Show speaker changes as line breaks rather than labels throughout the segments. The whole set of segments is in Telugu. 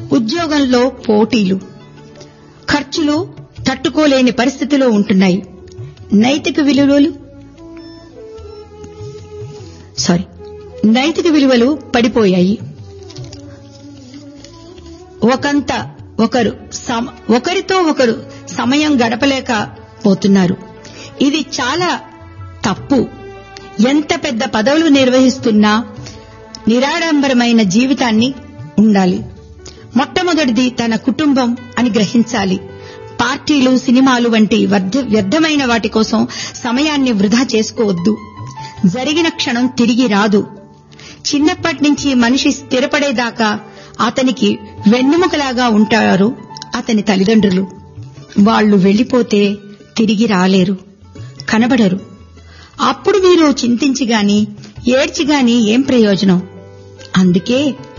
ఉద్యోగంలో పోటీలు ఖర్చులు తట్టుకోలేని పరిస్థితిలో ఉంటున్నాయి నైతిక విలువలు సారీ నైతిక విలువలు పడిపోయాయి ఒకంత ఒకరు సమ- ఒకరితో ఒకరు సమయం గడపలేకపోతున్నారు ఇది చాలా తప్పు ఎంత పెద్ద పదవులు నిర్వహిస్తున్నా నిరాడంబరమైన జీవితాన్ని ఉండాలి మొట్టమొదటిది తన కుటుంబం అని గ్రహించాలి పార్టీలు సినిమాలు వంటి వ్యర్థ- వ్యర్థమైన వాటి కోసం సమయాన్ని వృధా చేసుకోవద్దు జరిగిన క్షణం తిరిగి రాదు చిన్నప్పటి నుంచి మనిషి స్థిరపడేదాకా అతనికి వెన్నెముకలాగా ఉంటారు అతని తల్లిదండ్రులు వాళ్ళు వెళ్లిపోతే తిరిగి రాలేరు కనబడరు అప్పుడు మీరు చింతించి గాని ఏడ్చి గాని ఏం ప్రయోజనం అందుకే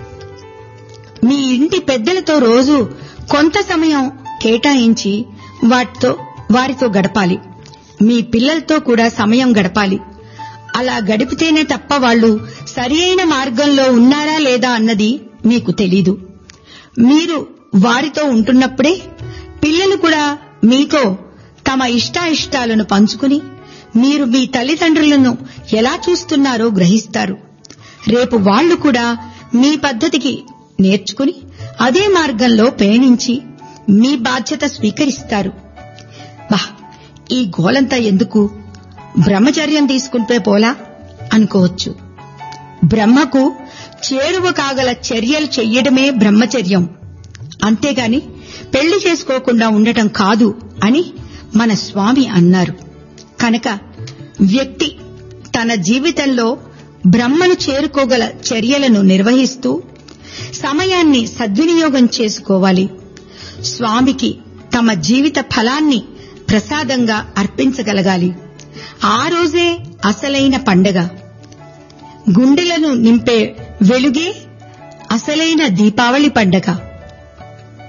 మీ ఇంటి పెద్దలతో రోజు కొంత సమయం కేటాయించి వాటితో వారితో గడపాలి మీ పిల్లలతో కూడా సమయం గడపాలి అలా గడిపితేనే తప్ప వాళ్ళు సరి అయిన మార్గంలో ఉన్నారా లేదా అన్నది మీకు తెలీదు మీరు వారితో ఉంటున్నప్పుడే పిల్లలు కూడా మీతో తమ ఇష్టాయిష్టాలను పంచుకుని మీరు మీ తల్లిదండ్రులను ఎలా చూస్తున్నారో గ్రహిస్తారు రేపు వాళ్ళు కూడా మీ పద్ధతికి నేర్చుకుని అదే మార్గంలో పయనించి మీ బాధ్యత స్వీకరిస్తారు బా ఈ గోలంతా ఎందుకు బ్రహ్మచర్యం తీసుకుంటే పోలా అనుకోవచ్చు బ్రహ్మకు చేరువ కాగల చర్యలు చెయ్యడమే బ్రహ్మచర్యం అంతేగాని పెళ్లి చేసుకోకుండా ఉండటం కాదు అని మన స్వామి అన్నారు కనుక వ్యక్తి తన జీవితంలో బ్రహ్మను చేరుకోగల చర్యలను నిర్వహిస్తూ సమయాన్ని సద్వినియోగం చేసుకోవాలి స్వామికి తమ జీవిత ఫలాన్ని ప్రసాదంగా అర్పించగలగాలి ఆ రోజే అసలైన పండగ గుండెలను నింపే వెలుగే అసలైన దీపావళి పండగ